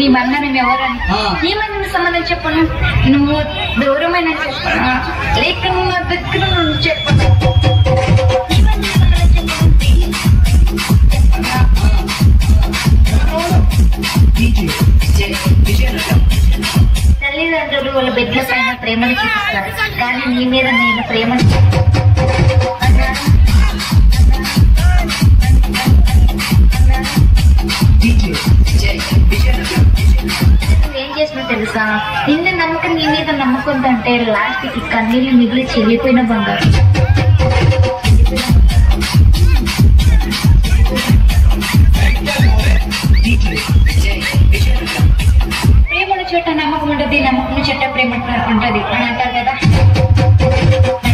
నీ బంధనం ఎవరని ఆ. ఏమైనా సంబంధం చెప్పను నువ్వు దూరమైన చెప్పనా లేక నువ్వు నా దగ్గర నుండి చెప్పను ఏమైనా సంబంధం చెప్పను చెప్పనా? తల్లిదండ్రులు వాళ్ళ బిడ్డల పైన ప్రేమను చూపిస్తారు కానీ నీ మీద నేను ప్రేమను అన్నాను. నువ్వేం చేసినా తెలుసా నిన్న నమ్మకం నీ మీద నమ్మకం అంటే లాస్ట్ కి కన్నీళ్ళు మిగిలి చెల్లిపోయిన బంగారు ప్రేమల చోట నమ్మకం ఉంటుంది నమ్మకం చెట్ట ప్రేమ ఉంటుంది అని అంటారు కదా